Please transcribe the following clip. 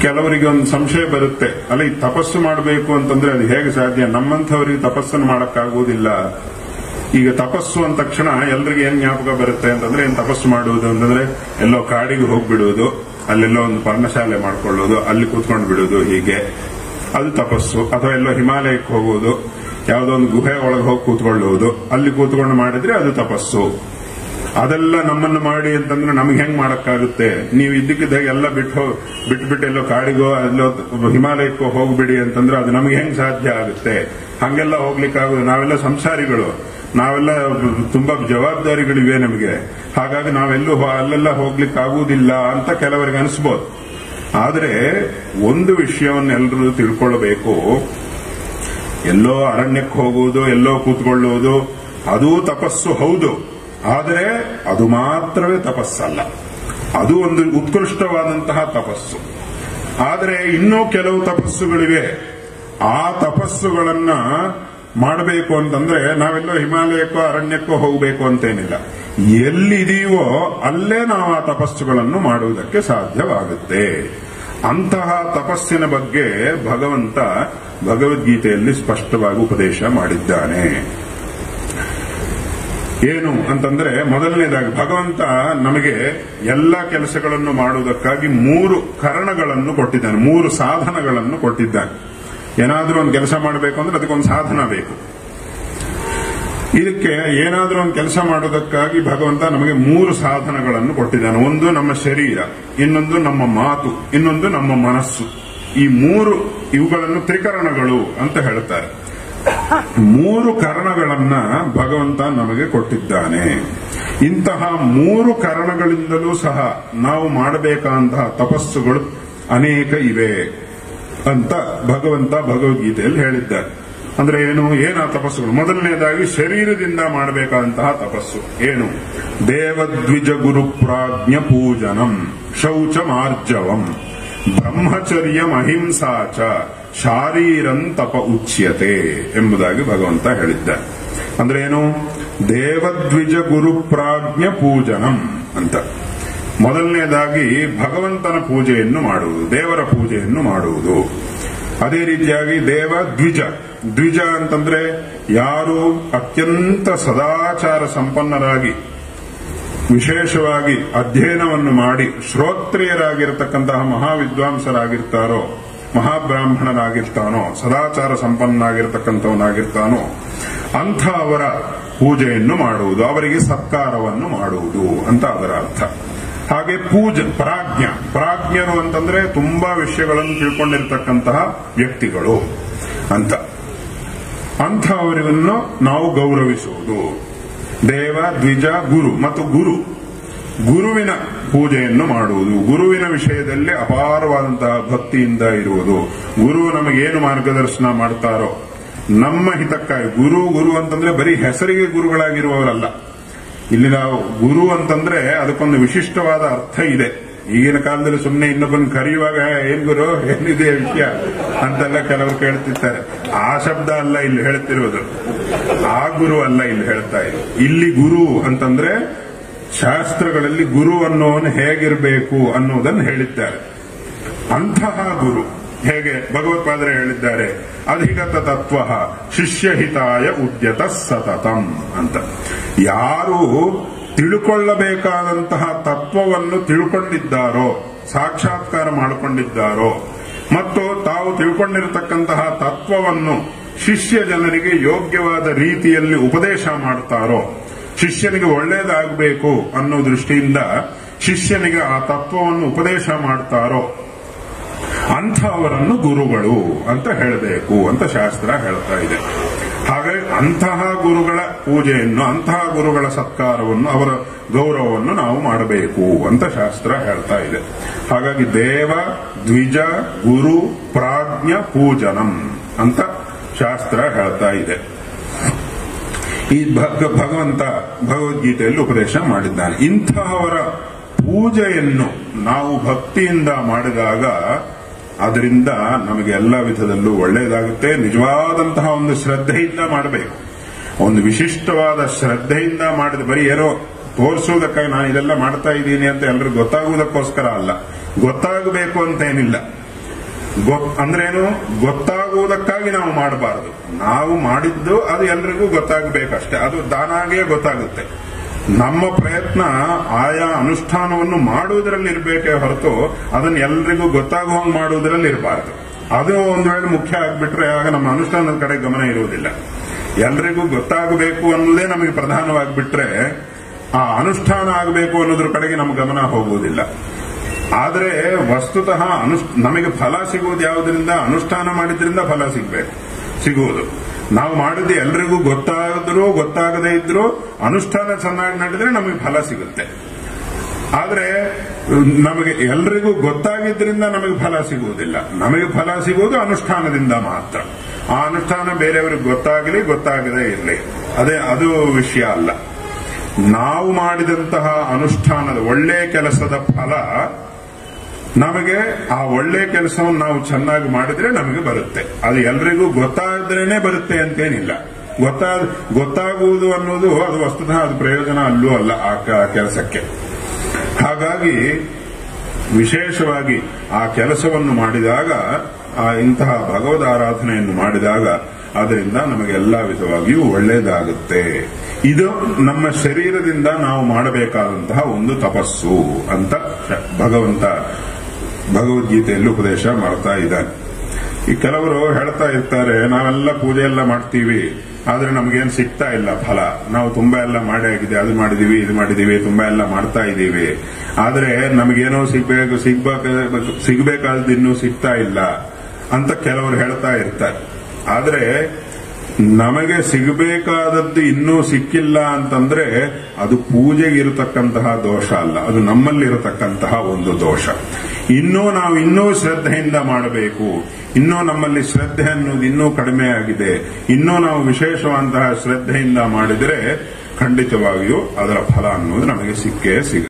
ಕೆಲವರಿಗೆ ಒಂದು ಸಂಶಯ ಬರುತ್ತೆ ಅಲ್ಲ ಈ ತಪಸ್ಸು ಮಾಡಬೇಕು ಅಂತಂದ್ರೆ ಅದು ಹೇಗೆ ಸಾಧ್ಯ ನಮ್ಮಂಥವರಿಗೆ ತಪಸ್ಸನ್ನು ಮಾಡಕ್ಕಾಗುವುದಿಲ್ಲ ಈಗ ತಪಸ್ಸು ಅಂದ ತಕ್ಷಣ ಎಲ್ರಿಗೆ ಏನ್ ಜ್ಞಾಪಕ ಬರುತ್ತೆ ಅಂತಂದ್ರೆ ಏನ್ ತಪಸ್ಸು ಮಾಡುವುದು ಅಂತಂದ್ರೆ ಎಲ್ಲೋ ಕಾಡಿಗೆ ಹೋಗ್ಬಿಡುವುದು ಅಲ್ಲೆಲ್ಲೋ ಒಂದು ಪರ್ಣಶಾಲೆ ಮಾಡ್ಕೊಳ್ಳೋದು ಅಲ್ಲಿ ಕೂತ್ಕೊಂಡು ಬಿಡುವುದು ಹೀಗೆ ಅದು ತಪಸ್ಸು ಅಥವಾ ಎಲ್ಲೋ ಹಿಮಾಲಯಕ್ಕೆ ಹೋಗುವುದು ಯಾವುದೋ ಒಂದು ಗುಹೆ ಒಳಗೆ ಹೋಗಿ ಕೂತ್ಕೊಳ್ಳುವುದು ಅಲ್ಲಿ ಕೂತ್ಕೊಂಡು ಮಾಡಿದ್ರೆ ಅದು ತಪಸ್ಸು ಅದೆಲ್ಲ ನಮ್ಮನ್ನು ಮಾಡಿ ಅಂತಂದ್ರೆ ನಮ್ಗೆ ಹೆಂಗ್ ಮಾಡಕ್ಕಾಗುತ್ತೆ ನೀವು ಇದ್ದಕ್ಕಿದ್ದಾಗ ಎಲ್ಲ ಬಿಟ್ಟು ಬಿಟ್ಟು ಬಿಟ್ಟು ಎಲ್ಲೋ ಕಾಡಿಗೋ ಎಲ್ಲೋ ಹಿಮಾಲಯಕ್ಕೋ ಹೋಗ್ಬಿಡಿ ಅಂತಂದ್ರೆ ಅದು ನಮ್ಗೆ ಹೆಂಗ್ ಸಾಧ್ಯ ಆಗುತ್ತೆ ಹಂಗೆಲ್ಲ ಹೋಗ್ಲಿಕ್ಕಾಗೋದು ನಾವೆಲ್ಲ ಸಂಸಾರಿಗಳು ನಾವೆಲ್ಲ ತುಂಬಾ ಜವಾಬ್ದಾರಿಗಳಿವೆ ನಮಗೆ ಹಾಗಾಗಿ ನಾವೆಲ್ಲೂ ಹೋ- ಅಲ್ಲೆಲ್ಲ ಹೋಗ್ಲಿಕ್ಕೆ ಆಗುವುದಿಲ್ಲ ಅಂತ ಕೆಲವರಿಗೆ ಅನಿಸ್ಬೋದು ಆದರೆ ಒಂದು ವಿಷಯವನ್ನೆಲ್ಲರೂ ತಿಳ್ಕೊಳ್ಬೇಕು ಎಲ್ಲೋ ಅರಣ್ಯಕ್ಕೆ ಹೋಗುವುದು ಎಲ್ಲೋ ಕೂತ್ಕೊಳ್ಳುವುದು ಅದು ತಪಸ್ಸು ಹೌದು ಆದರೆ ಅದು ಮಾತ್ರವೇ ತಪಸ್ಸಲ್ಲ ಅದು ಒಂದು ಉತ್ಕೃಷ್ಟವಾದಂತಹ ತಪಸ್ಸು ಆದರೆ ಇನ್ನೂ ಕೆಲವು ತಪಸ್ಸುಗಳಿವೆ ಆ ತಪಸ್ಸುಗಳನ್ನ ಮಾಡಬೇಕು ಅಂತಂದ್ರೆ ನಾವೆಲ್ಲೋ ಹಿಮಾಲಯಕ್ಕೋ ಅರಣ್ಯಕ್ಕೋ ಹೋಗಬೇಕು ಅಂತೇನಿಲ್ಲ ಎಲ್ಲಿದೆಯೋ ಅಲ್ಲೇ ನಾವು ಆ ತಪಸ್ಸುಗಳನ್ನು ಮಾಡುವುದಕ್ಕೆ ಸಾಧ್ಯವಾಗುತ್ತೆ ಅಂತಹ ತಪಸ್ಸಿನ ಬಗ್ಗೆ ಭಗವಂತ ಭಗವದ್ಗೀತೆಯಲ್ಲಿ ಸ್ಪಷ್ಟವಾಗಿ ಉಪದೇಶ ಮಾಡಿದ್ದಾನೆ ಏನು ಅಂತಂದ್ರೆ ಮೊದಲನೇದಾಗಿ ಭಗವಂತ ನಮಗೆ ಎಲ್ಲ ಕೆಲಸಗಳನ್ನು ಮಾಡುವುದಕ್ಕಾಗಿ ಮೂರು ಕರಣಗಳನ್ನು ಕೊಟ್ಟಿದ್ದಾನೆ ಮೂರು ಸಾಧನಗಳನ್ನು ಕೊಟ್ಟಿದ್ದಾನೆ ಏನಾದ್ರೂ ಒಂದು ಕೆಲಸ ಮಾಡಬೇಕು ಅಂದ್ರೆ ಅದಕ್ಕೊಂದು ಸಾಧನ ಬೇಕು ಇದಕ್ಕೆ ಏನಾದ್ರೂ ಒಂದು ಕೆಲಸ ಮಾಡೋದಕ್ಕಾಗಿ ಭಗವಂತ ನಮಗೆ ಮೂರು ಸಾಧನಗಳನ್ನು ಕೊಟ್ಟಿದ್ದಾನೆ ಒಂದು ನಮ್ಮ ಶರೀರ ಇನ್ನೊಂದು ನಮ್ಮ ಮಾತು ಇನ್ನೊಂದು ನಮ್ಮ ಮನಸ್ಸು ಈ ಮೂರು ಇವುಗಳನ್ನು ತ್ರಿಕರಣಗಳು ಅಂತ ಹೇಳ್ತಾರೆ ಮೂರು ಕರಣಗಳನ್ನ ಭಗವಂತ ನಮಗೆ ಕೊಟ್ಟಿದ್ದಾನೆ ಇಂತಹ ಮೂರು ಕರಣಗಳಿಂದಲೂ ಸಹ ನಾವು ಮಾಡಬೇಕಾದಂತಹ ತಪಸ್ಸುಗಳು ಅನೇಕ ಇವೆ ಅಂತ ಭಗವಂತ ಭಗವದ್ಗೀತೆಯಲ್ಲಿ ಹೇಳಿದ್ದಾರೆ ಅಂದ್ರೆ ಏನು ಏನ ತಪಸ್ಸುಗಳು ಮೊದಲನೇದಾಗಿ ಶರೀರದಿಂದ ಮಾಡಬೇಕಾದಂತಹ ತಪಸ್ಸು ಏನು ದೇವದ್ವಿಜ ಗುರು ಪ್ರಾಜ್ಞ ಪೂಜನಂ ಶೌಚ ಮಾರ್ಜವಂ ಬ್ರಹ್ಮಚರ್ಯ ಅಹಿಂಸಾಚ ಶಾರೀರಂ ತಪ ಉಚ್ಯತೆ ಎಂಬುದಾಗಿ ಭಗವಂತ ಹೇಳಿದ್ದಾರೆ ಅಂದ್ರೆ ಏನು ದೇವದ್ವಿಜ ಗುರು ಪ್ರಾಜ್ಞ ಪೂಜನಂ ಅಂತ ಮೊದಲನೇದಾಗಿ ಭಗವಂತನ ಪೂಜೆಯನ್ನು ಮಾಡುವುದು ದೇವರ ಪೂಜೆಯನ್ನು ಮಾಡುವುದು ಅದೇ ರೀತಿಯಾಗಿ ದೇವ ದ್ವಿಜ ದ್ವಿಜ ಅಂತಂದ್ರೆ ಯಾರು ಅತ್ಯಂತ ಸದಾಚಾರ ಸಂಪನ್ನರಾಗಿ ವಿಶೇಷವಾಗಿ ಅಧ್ಯಯನವನ್ನು ಮಾಡಿ ಶ್ರೋತ್ರಿಯರಾಗಿರತಕ್ಕಂತಹ ಮಹಾವಿದ್ವಾಂಸರಾಗಿರ್ತಾರೋ ಮಹಾಬ್ರಾಹ್ಮಣನಾಗಿರ್ತಾನೋ ಸದಾಚಾರ ಸಂಪನ್ನನಾಗಿರ್ತಕ್ಕಂಥವನಾಗಿರ್ತಾನೋ ಅಂಥ ಅವರ ಪೂಜೆಯನ್ನು ಮಾಡುವುದು ಅವರಿಗೆ ಸತ್ಕಾರವನ್ನು ಮಾಡುವುದು ಅಂತ ಅದರ ಅರ್ಥ ಹಾಗೆ ಪೂಜ ಪ್ರಾಜ್ಞ ಪ್ರಾಜ್ಞರು ಅಂತಂದ್ರೆ ತುಂಬಾ ವಿಷಯಗಳನ್ನು ತಿಳ್ಕೊಂಡಿರ್ತಕ್ಕಂತಹ ವ್ಯಕ್ತಿಗಳು ಅಂತ ಅಂಥವರನ್ನು ನಾವು ಗೌರವಿಸುವುದು ದೇವ ದ್ವಿಜ ಗುರು ಮತ್ತು ಗುರು ಗುರುವಿನ ಪೂಜೆಯನ್ನು ಮಾಡುವುದು ಗುರುವಿನ ವಿಷಯದಲ್ಲಿ ಅಪಾರವಾದಂತಹ ಭಕ್ತಿಯಿಂದ ಇರುವುದು ಗುರು ನಮಗೇನು ಮಾರ್ಗದರ್ಶನ ಮಾಡ್ತಾರೋ ನಮ್ಮ ಹಿತಕ್ಕಾಗಿ ಗುರು ಗುರು ಅಂತಂದ್ರೆ ಬರೀ ಹೆಸರಿಗೆ ಗುರುಗಳಾಗಿರುವವರಲ್ಲ ಇಲ್ಲಿ ನಾವು ಗುರು ಅಂತಂದ್ರೆ ಅದಕ್ಕೊಂದು ವಿಶಿಷ್ಟವಾದ ಅರ್ಥ ಇದೆ ಈಗಿನ ಕಾಲದಲ್ಲಿ ಸುಮ್ಮನೆ ಇನ್ನೊಬ್ಬನ ಕರೆಯುವಾಗ ಏನ್ ಗುರು ಏನಿದೆ ವಿಷಯ ಅಂತೆಲ್ಲ ಕೆಲವರು ಕೇಳ್ತಿರ್ತಾರೆ ಆ ಶಬ್ದ ಅಲ್ಲ ಇಲ್ಲಿ ಹೇಳ್ತಿರೋದು ಆ ಗುರು ಅಲ್ಲ ಇಲ್ಲಿ ಹೇಳ್ತಾ ಇದೆ ಇಲ್ಲಿ ಗುರು ಅಂತಂದ್ರೆ ಶಾಸ್ತ್ರಗಳಲ್ಲಿ ಗುರು ಅನ್ನೋನು ಹೇಗಿರಬೇಕು ಅನ್ನೋದನ್ನು ಹೇಳಿದ್ದಾರೆ ಅಂತಹ ಗುರು ಹೇಗೆ ಭಗವತ್ಪಾದರೆ ಹೇಳಿದ್ದಾರೆ ಅಧಿಗತ ತತ್ವ ಶಿಷ್ಯಹಿತಾಯ ಉದ್ಯತ ಸತತಂ ಅಂತ ಯಾರು ತಿಳ್ಕೊಳ್ಳಬೇಕಾದಂತಹ ತತ್ವವನ್ನು ತಿಳ್ಕೊಂಡಿದ್ದಾರೋ ಸಾಕ್ಷಾತ್ಕಾರ ಮಾಡಿಕೊಂಡಿದ್ದಾರೋ ಮತ್ತು ತಾವು ತಿಳ್ಕೊಂಡಿರತಕ್ಕಂತಹ ತತ್ವವನ್ನು ಶಿಷ್ಯ ಜನರಿಗೆ ಯೋಗ್ಯವಾದ ರೀತಿಯಲ್ಲಿ ಉಪದೇಶ ಮಾಡ್ತಾರೋ ಶಿಷ್ಯನಿಗೆ ಒಳ್ಳೇದಾಗಬೇಕು ಅನ್ನೋ ದೃಷ್ಟಿಯಿಂದ ಶಿಷ್ಯನಿಗೆ ಆ ತತ್ವವನ್ನು ಉಪದೇಶ ಮಾಡ್ತಾರೋ ಅಂಥವರನ್ನು ಗುರುಗಳು ಅಂತ ಹೇಳಬೇಕು ಅಂತ ಶಾಸ್ತ್ರ ಹೇಳ್ತಾ ಇದೆ ಹಾಗಾಗಿ ಅಂತಹ ಗುರುಗಳ ಪೂಜೆಯನ್ನು ಅಂತಹ ಗುರುಗಳ ಸತ್ಕಾರವನ್ನು ಅವರ ಗೌರವವನ್ನು ನಾವು ಮಾಡಬೇಕು ಅಂತ ಶಾಸ್ತ್ರ ಹೇಳ್ತಾ ಇದೆ ಹಾಗಾಗಿ ದೇವ ದ್ವಿಜ ಗುರು ಪ್ರಾಜ್ಞ ಪೂಜನಂ ಅಂತ ಶಾಸ್ತ್ರ ಹೇಳ್ತಾ ಇದೆ ಈ ಭಗ ಭಗವಂತ ಭಗವದ್ಗೀತೆಯಲ್ಲಿ ಉಪದೇಶ ಮಾಡಿದ್ದಾನೆ ಇಂತಹವರ ಪೂಜೆಯನ್ನು ನಾವು ಭಕ್ತಿಯಿಂದ ಮಾಡಿದಾಗ ಅದರಿಂದ ನಮಗೆ ಎಲ್ಲ ವಿಧದಲ್ಲೂ ಒಳ್ಳೆಯದಾಗುತ್ತೆ ನಿಜವಾದಂತಹ ಒಂದು ಶ್ರದ್ಧೆಯಿಂದ ಮಾಡಬೇಕು ಒಂದು ವಿಶಿಷ್ಟವಾದ ಶ್ರದ್ಧೆಯಿಂದ ಮಾಡಿದ ಬರೀ ಏನೋ ತೋರಿಸುವುದಕ್ಕಾಗಿ ನಾನು ಇದೆಲ್ಲ ಮಾಡ್ತಾ ಇದ್ದೀನಿ ಅಂತ ಎಲ್ರಿಗೂ ಗೊತ್ತಾಗುವುದಕ್ಕೋಸ್ಕರ ಅಲ್ಲ ಗೊತ್ತಾಗಬೇಕು ಅಂತ ಏನಿಲ್ಲ ಗೊತ್ ಅಂದ್ರೇನು ಗೊತ್ತಾಗುವುದಕ್ಕಾಗಿ ನಾವು ಮಾಡಬಾರದು ನಾವು ಮಾಡಿದ್ದು ಅದು ಎಲ್ರಿಗೂ ಗೊತ್ತಾಗಬೇಕಷ್ಟೇ ಅದು ತಾನಾಗೇ ಗೊತ್ತಾಗುತ್ತೆ ನಮ್ಮ ಪ್ರಯತ್ನ ಆಯಾ ಅನುಷ್ಠಾನವನ್ನು ಮಾಡುವುದರಲ್ಲಿ ಇರಬೇಕೇ ಹೊರತು ಅದನ್ನು ಎಲ್ರಿಗೂ ಗೊತ್ತಾಗುವಂಗೆ ಮಾಡುವುದರಲ್ಲಿ ಇರಬಾರದು ಅದು ಒಂದು ವೇಳೆ ಮುಖ್ಯ ಆಗ್ಬಿಟ್ರೆ ಆಗ ನಮ್ಮ ಅನುಷ್ಠಾನದ ಕಡೆ ಗಮನ ಇರುವುದಿಲ್ಲ ಎಲ್ರಿಗೂ ಗೊತ್ತಾಗಬೇಕು ಅನ್ನೋದೇ ನಮಗೆ ಪ್ರಧಾನವಾಗಿಬಿಟ್ರೆ ಆ ಅನುಷ್ಠಾನ ಆಗಬೇಕು ಅನ್ನೋದ್ರ ಕಡೆಗೆ ನಮ್ಮ ಗಮನ ಹೋಗುವುದಿಲ್ಲ ಆದರೆ ವಸ್ತುತಃ ಅನುಷ್ ನಮಗೆ ಫಲ ಸಿಗುವುದು ಯಾವುದರಿಂದ ಅನುಷ್ಠಾನ ಮಾಡಿದ್ರಿಂದ ಫಲ ಸಿಗಬೇಕು ಸಿಗುವುದು ನಾವು ಮಾಡಿದ್ದು ಎಲ್ರಿಗೂ ಗೊತ್ತಾದರೂ ಗೊತ್ತಾಗದೇ ಇದ್ರೂ ಅನುಷ್ಠಾನ ಚೆನ್ನಾಗಿ ನಡೆದ್ರೆ ನಮಗೆ ಫಲ ಸಿಗುತ್ತೆ ಆದ್ರೆ ನಮಗೆ ಎಲ್ರಿಗೂ ಗೊತ್ತಾಗಿದ್ರಿಂದ ನಮಗೆ ಫಲ ಸಿಗುವುದಿಲ್ಲ ನಮಗೆ ಫಲ ಸಿಗುವುದು ಅನುಷ್ಠಾನದಿಂದ ಮಾತ್ರ ಆ ಅನುಷ್ಠಾನ ಬೇರೆಯವರಿಗೆ ಗೊತ್ತಾಗಲಿ ಗೊತ್ತಾಗದೇ ಇರಲಿ ಅದೇ ಅದು ವಿಷಯ ಅಲ್ಲ ನಾವು ಮಾಡಿದಂತಹ ಅನುಷ್ಠಾನದ ಒಳ್ಳೆಯ ಕೆಲಸದ ಫಲ ನಮಗೆ ಆ ಒಳ್ಳೆ ಕೆಲಸವನ್ನು ನಾವು ಚೆನ್ನಾಗಿ ಮಾಡಿದ್ರೆ ನಮಗೆ ಬರುತ್ತೆ ಅದು ಎಲ್ರಿಗೂ ಗೊತ್ತಾದ್ರೇನೆ ಬರುತ್ತೆ ಅಂತೇನಿಲ್ಲ ಗೊತ್ತಾ ಗೊತ್ತಾಗುವುದು ಅನ್ನೋದು ಅದು ವಸ್ತುತಃ ಅದು ಪ್ರಯೋಜನ ಅಲ್ಲೂ ಅಲ್ಲ ಆ ಕ- ಕೆಲಸಕ್ಕೆ ಹಾಗಾಗಿ ವಿಶೇಷವಾಗಿ ಆ ಕೆಲಸವನ್ನು ಮಾಡಿದಾಗ ಆ ಇಂತಹ ಭಗವದ್ ಆರಾಧನೆಯನ್ನು ಮಾಡಿದಾಗ ಅದರಿಂದ ನಮಗೆ ಎಲ್ಲಾ ವಿಧವಾಗಿಯೂ ಒಳ್ಳೆಯದಾಗುತ್ತೆ ಇದು ನಮ್ಮ ಶರೀರದಿಂದ ನಾವು ಮಾಡಬೇಕಾದಂತಹ ಒಂದು ತಪಸ್ಸು ಅಂತ ಭಗವಂತ ಭಗವದ್ಗೀತೆಯಲ್ಲಿ ಉಪದೇಶ ಮಾಡ್ತಾ ಇದ್ದಾನೆ ಈ ಕೆಲವರು ಹೇಳ್ತಾ ಇರ್ತಾರೆ ನಾವೆಲ್ಲ ಪೂಜೆ ಎಲ್ಲ ಮಾಡ್ತೀವಿ ಆದ್ರೆ ನಮ್ಗೇನ್ ಸಿಗ್ತಾ ಇಲ್ಲ ಫಲ ನಾವು ತುಂಬಾ ಎಲ್ಲ ಮಾಡಿ ಆಗಿದೆ ಅದು ಮಾಡಿದೀವಿ ಇದು ಮಾಡಿದೀವಿ ತುಂಬಾ ಎಲ್ಲ ಮಾಡ್ತಾ ಇದ್ದೀವಿ ಆದ್ರೆ ನಮಗೇನೋ ಸಿಗ್ಬೇಕು ಸಿಗ್ಬೇಕ ಸಿಗ್ಬೇಕಾದ್ದು ಇನ್ನೂ ಸಿಗ್ತಾ ಇಲ್ಲ ಅಂತ ಕೆಲವರು ಹೇಳ್ತಾ ಇರ್ತಾರೆ ಆದ್ರೆ ನಮಗೆ ಸಿಗಬೇಕಾದದ್ದು ಇನ್ನೂ ಸಿಕ್ಕಿಲ್ಲ ಅಂತಂದ್ರೆ ಅದು ಪೂಜೆಗೆ ಇರತಕ್ಕಂತಹ ದೋಷ ಅಲ್ಲ ಅದು ನಮ್ಮಲ್ಲಿರತಕ್ಕಂತಹ ಒಂದು ದೋಷ ಇನ್ನೂ ನಾವು ಇನ್ನೂ ಶ್ರದ್ಧೆಯಿಂದ ಮಾಡಬೇಕು ಇನ್ನೂ ನಮ್ಮಲ್ಲಿ ಶ್ರದ್ಧೆ ಅನ್ನೋದು ಇನ್ನೂ ಕಡಿಮೆ ಆಗಿದೆ ಇನ್ನೂ ನಾವು ವಿಶೇಷವಾದಂತಹ ಶ್ರದ್ಧೆಯಿಂದ ಮಾಡಿದರೆ ಖಂಡಿತವಾಗಿಯೂ ಅದರ ಫಲ ಅನ್ನೋದು ನಮಗೆ ಸಿಕ್ಕೇ ಸಿಗುತ್ತೆ